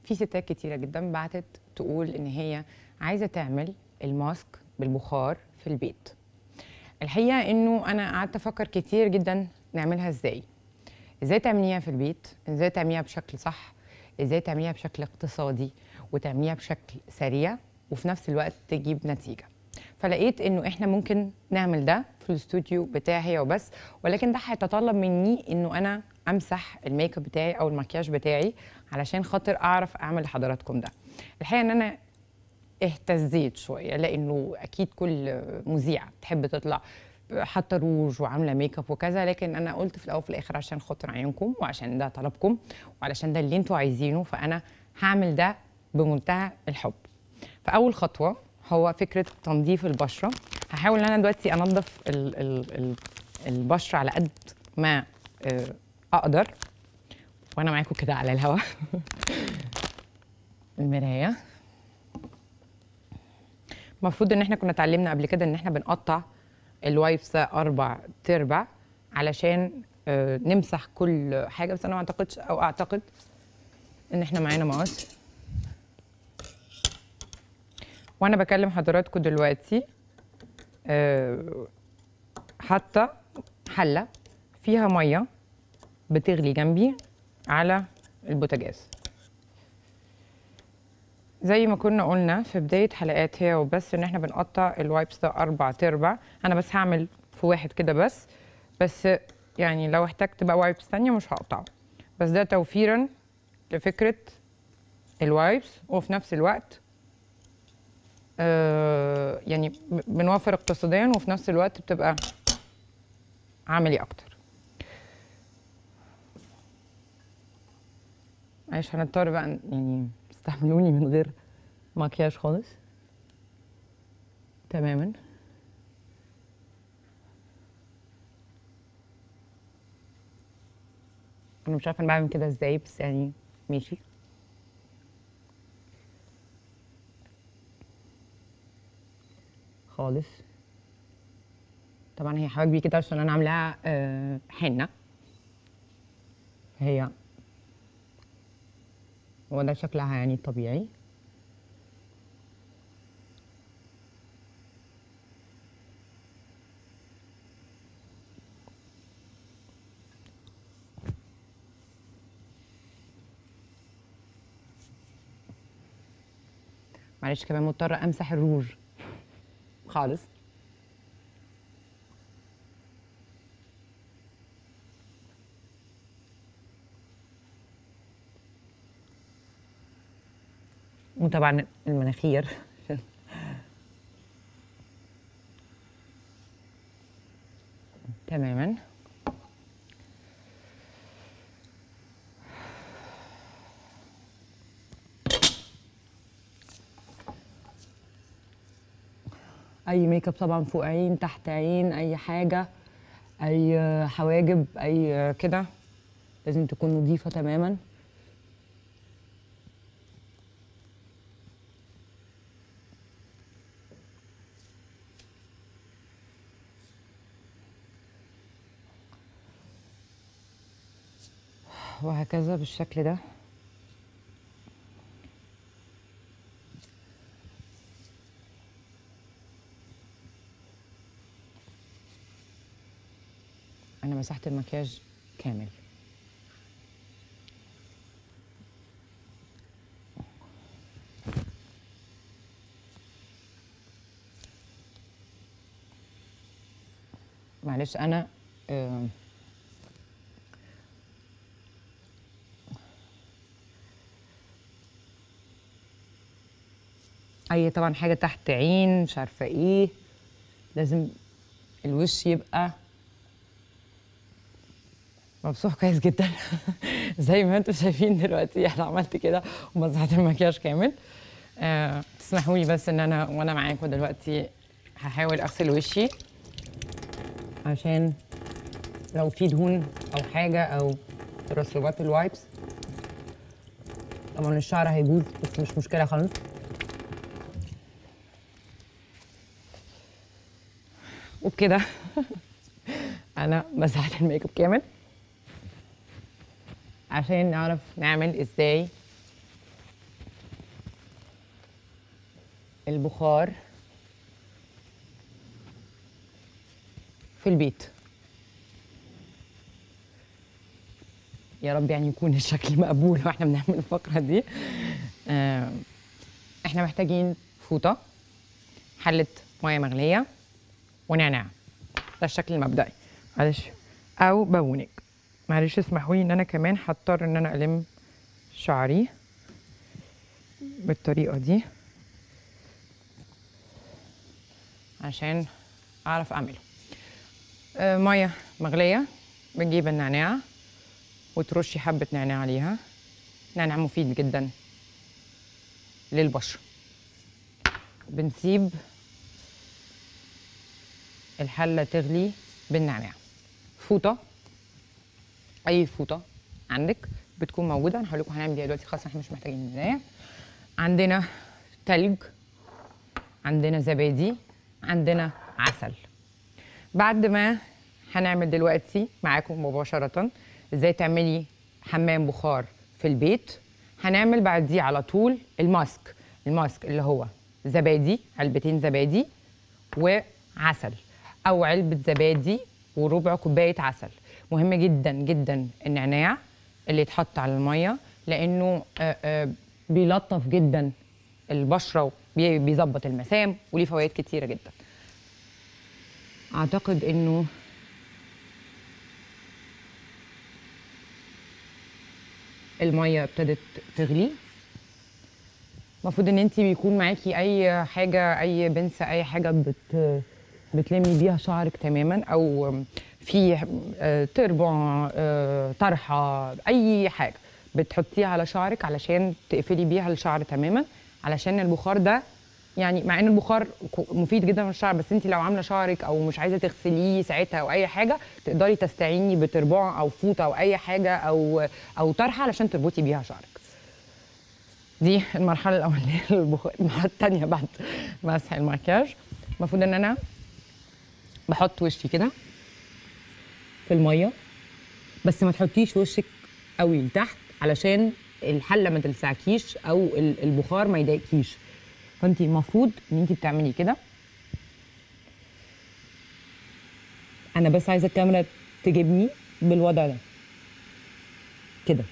في ستات كتيره جدا بعتت تقول ان هي عايزه تعمل الماسك بالبخار في البيت الحقيقه انه انا قعدت افكر كتير جدا نعملها ازاي ازاي تعمليها في البيت ازاي تعمليها بشكل صح ازاي تعمليها بشكل اقتصادي وتعمليها بشكل سريع وفي نفس الوقت تجيب نتيجه فلقيت انه احنا ممكن نعمل ده في الاستوديو بتاعي هي وبس ولكن ده هيتطلب مني انه انا امسح الميك اب بتاعي او المكياج بتاعي علشان خاطر اعرف اعمل لحضراتكم ده الحقيقه ان انا اهتزيت شويه لانه اكيد كل مذيعه تحب تطلع حاطه روج وعامله ميك اب وكذا لكن انا قلت في الاول وفي الاخر عشان خاطر عيونكم وعشان ده طلبكم وعلشان ده اللي انتوا عايزينه فانا هعمل ده بمنتهى الحب فاول خطوه هو فكره تنظيف البشره هحاول ان انا دلوقتي انظف ال ال ال البشره على قد ما آه، اقدر وانا معاكم كده على الهوا المرايه المفروض ان احنا كنا اتعلمنا قبل كده ان احنا بنقطع الوايبس ده اربع تربع علشان آه، نمسح كل حاجه بس انا ما اعتقدش او اعتقد ان احنا معانا مقص وانا بكلم حضراتكم دلوقتي آه، حاطه حله فيها ميه بتغلي جنبي على البوتاجاز زي ما كنا قلنا في بداية حلقات هي وبس ان احنا بنقطع الوايبس ده اربع تربع انا بس هعمل في واحد كده بس بس يعني لو احتجت بقى وايبس تانية مش هقطعه بس ده توفيرا لفكرة الوايبس وفي نفس الوقت آه يعني ب- بنوفر اقتصاديا وفي نفس الوقت بتبقى عملي اكتر معلش هنضطر بقى ن- يعني استحملوني من غير مكياج خالص تماما انا مش عارفه انا بعمل كده ازاي بس يعني ماشي خالص طبعا هي حواجبي كده عشان انا عاملاها آه، حنه هي وده شكلها يعني طبيعي معلش كمان مضطرة أمسح الروج خالص وطبعا المناخير تماما اي ميك اب طبعا فوق عين تحت عين اي حاجه اي حواجب اي كده لازم تكون نظيفه تماما وهكذا بالشكل ده انا مسحت المكياج كامل معلش انا آه اي طبعا حاجه تحت عين مش عارفه ايه لازم الوش يبقى ممسوح كويس جدا زي ما انتم شايفين دلوقتي انا عملت كده ومسحت المكياج كامل آه تسمحوا لي بس ان انا وانا معاكم دلوقتي هحاول اغسل وشي عشان لو في دهون او حاجه او ترسبات الوايبس طبعا الشعر هيبوظ بس مش مشكله خالص وبكده انا مسحت الميك اب كامل عشان نعرف نعمل ازاي البخار في البيت يا رب يعني يكون الشكل مقبول واحنا بنعمل الفقره دي آه، احنا محتاجين فوطه حله ميه مغليه ونعناع ده الشكل المبدئي معلش او بونج معلش اسمحوا لي ان انا كمان هضطر ان انا الم شعري بالطريقه دي عشان اعرف اعمله آه، ميه مغليه بنجيب النعناع وترشي حبه نعناع عليها نعناع مفيد جدا للبشره بنسيب الحله تغلي بالنعناع فوطه اي فوطه عندك بتكون موجوده انا هقول لكم هنعمل ايه دلوقتي خلاص احنا مش محتاجين البدايه عندنا تلج عندنا زبادي عندنا عسل بعد ما هنعمل دلوقتي معاكم مباشره ازاي تعملي حمام بخار في البيت هنعمل بعديه على طول الماسك الماسك اللي هو زبادي علبتين زبادي وعسل او علبه زبادي وربع كوبايه عسل مهم جدا جدا النعناع اللي يتحط على الميه لانه آه، آه، بيلطف جدا البشره وبيظبط المسام وليه فوائد كتيره جدا اعتقد انه الميه ابتدت تغلي المفروض ان انت بيكون معاكي اي حاجه اي بنسه اي حاجه بت بتلمي بيها شعرك تماما او في آه، تربع آه، طرحه اي حاجه بتحطيها على شعرك علشان تقفلي بيها الشعر تماما علشان البخار ده يعني مع ان البخار كو- مفيد جدا للشعر بس انت لو عامله شعرك او مش عايزه تغسليه ساعتها او اي حاجه تقدري تستعيني بتربع او فوطه او اي حاجه او او طرحه علشان تربطي بيها شعرك دي المرحله الاولانيه للبخار المرحله الثانيه بعد مسح المكياج المفروض ان انا بحط وشي كده في الميه بس ما تحطيش وشك قوي لتحت علشان الحله ما تلسعكيش او ال- البخار ما يضايقكيش فانت المفروض ان انت بتعملي كده انا بس عايزه الكاميرا تجيبني بالوضع ده كده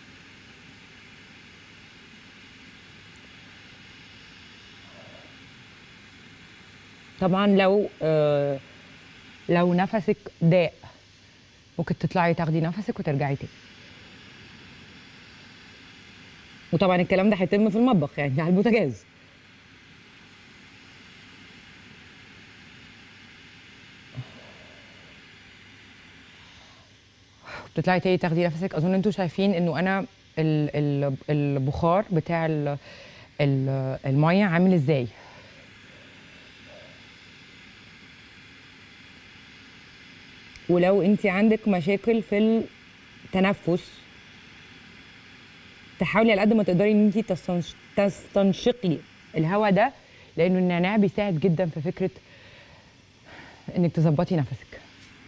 طبعا لو آه لو نفسك ضاق ممكن تطلعي تاخدي نفسك وترجعي تاني وطبعا الكلام ده هيتم في المطبخ يعني على البوتاجاز بتطلعي تاني تاخدي نفسك اظن انتوا شايفين انه انا ال- ال- البخار بتاع ال- ال- الميه عامل ازاي ولو انت عندك مشاكل في التنفس تحاولي على قد ما تقدري ان انت تستنش- تستنشقي الهواء ده لانه النعناع بيساعد جدا في فكره انك تظبطي نفسك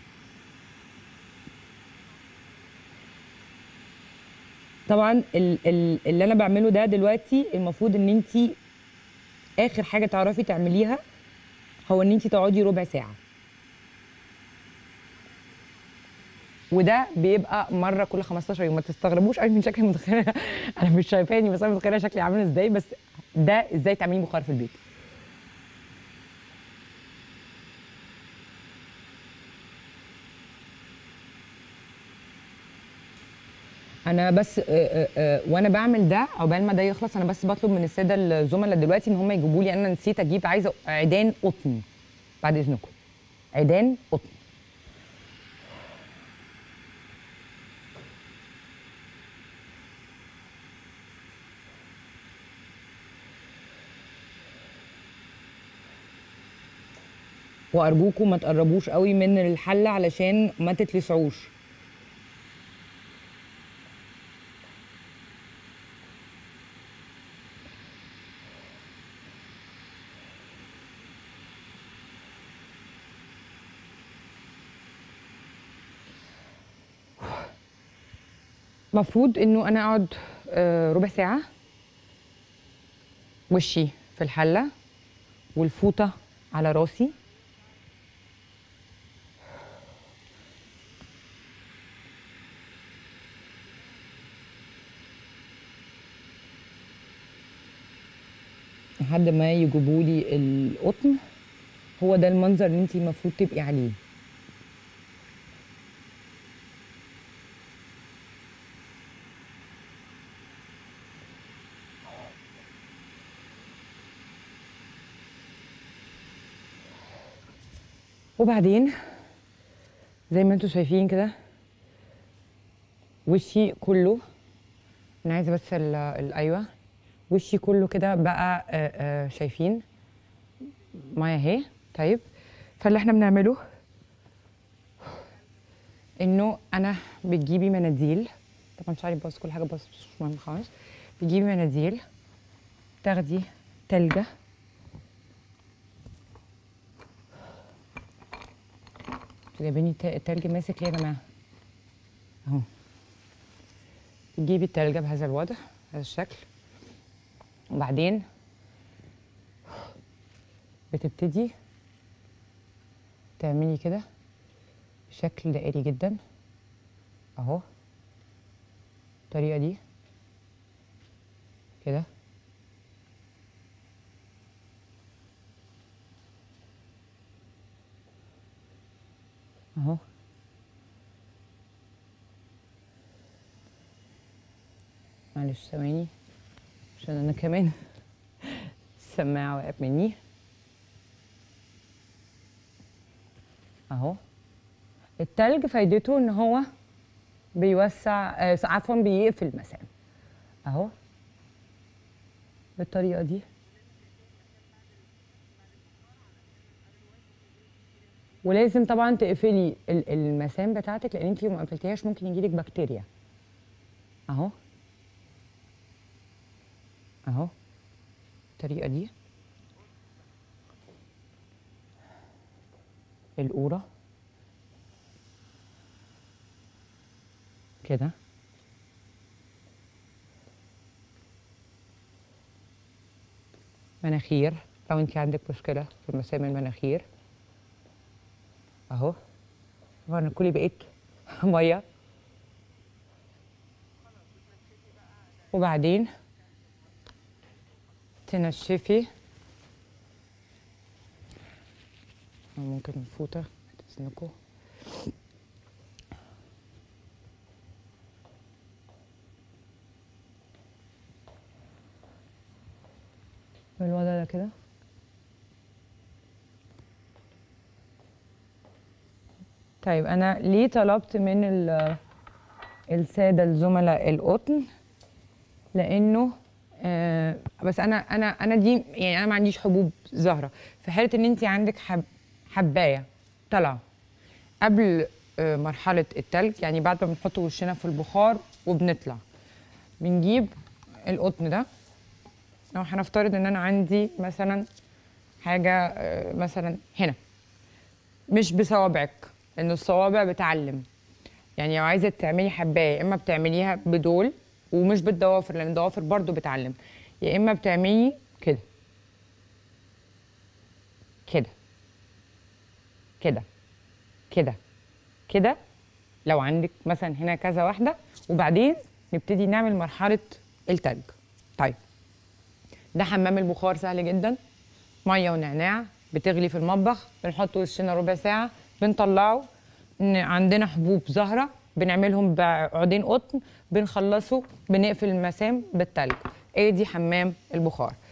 طبعا ال- ال- اللي انا بعمله ده دلوقتي المفروض ان انت اخر حاجه تعرفي تعمليها هو ان انت تقعدي ربع ساعه وده بيبقى مره كل 15 يوم ما تستغربوش قوي من شكلي متخيله انا مش شايفاني بس انا متخيله شكلي عامل ازاي بس ده ازاي تعملي بخار في البيت انا بس آه، آه، آه، وانا بعمل ده عقبال ما ده يخلص انا بس بطلب من الساده الزملاء دلوقتي ان هم يجيبوا لي انا نسيت اجيب عايزه عيدان قطن بعد اذنكم عيدان قطن وارجوكم ما تقربوش قوي من الحله علشان ما تتلسعوش مفروض انه انا اقعد آه، ربع ساعه وشي في الحله والفوطه على راسي لحد ما يجيبوا لي القطن هو ده المنظر اللي انت المفروض تبقي عليه وبعدين زي ما انتم شايفين كده وشي كله انا عايزه بس ال- ال- ايوه وشي كله كده بقى آه، آه، شايفين ميه اهي طيب فاللي احنا بنعمله انه انا بتجيبي مناديل طبعا شعري باظ كل حاجه باظ مش مهم خالص بتجيبي مناديل تاخدي تلجه انتوا جايبيني تا- التلج ماسك ليه يا جماعه اهو تجيبي التلجه بهذا الوضع هذا الشكل وبعدين بتبتدي تعملي كده بشكل دائري جدا اهو الطريقه دي كده اهو معلش ثواني عشان انا كمان السماعه وقعت مني اهو التلج فايدته ان هو بيوسع آه، عفوا بيقفل المسام اهو بالطريقه دي ولازم طبعا تقفلي ال- المسام بتاعتك لان انت لو ما قفلتيهاش ممكن يجيلك بكتيريا اهو اهو الطريقه دي القوره كده مناخير لو انت عندك مشكله في مسام المناخير اهو طبعا أنا كلي بقيت ميه وبعدين تنشفي أو ممكن الفوطه تسنكوا بالوضع ده كده طيب انا ليه طلبت من ال- الساده الزملاء القطن لانه آه بس انا انا انا دي يعني انا ما عنديش حبوب زهره في حاله ان انت عندك حب حبايه طالعه قبل آه مرحله التلج يعني بعد ما بنحط وشنا في البخار وبنطلع بنجيب القطن ده لو هنفترض ان انا عندي مثلا حاجه آه، مثلا هنا مش بصوابعك لان الصوابع بتعلم يعني لو عايزه تعملي حبايه يا اما بتعمليها بدول ومش بالضوافر لان الضوافر برضو بتعلم يا اما بتعملي كده كده كده كده كده لو عندك مثلا هنا كذا واحده وبعدين نبتدي نعمل مرحله التلج طيب ده حمام البخار سهل جدا ميه ونعناع بتغلي في المطبخ بنحط وشنا ربع ساعه بنطلعه إن عندنا حبوب زهره بنعملهم بعودين قطن بنخلصه بنقفل المسام بالتلج ايه دي حمام البخار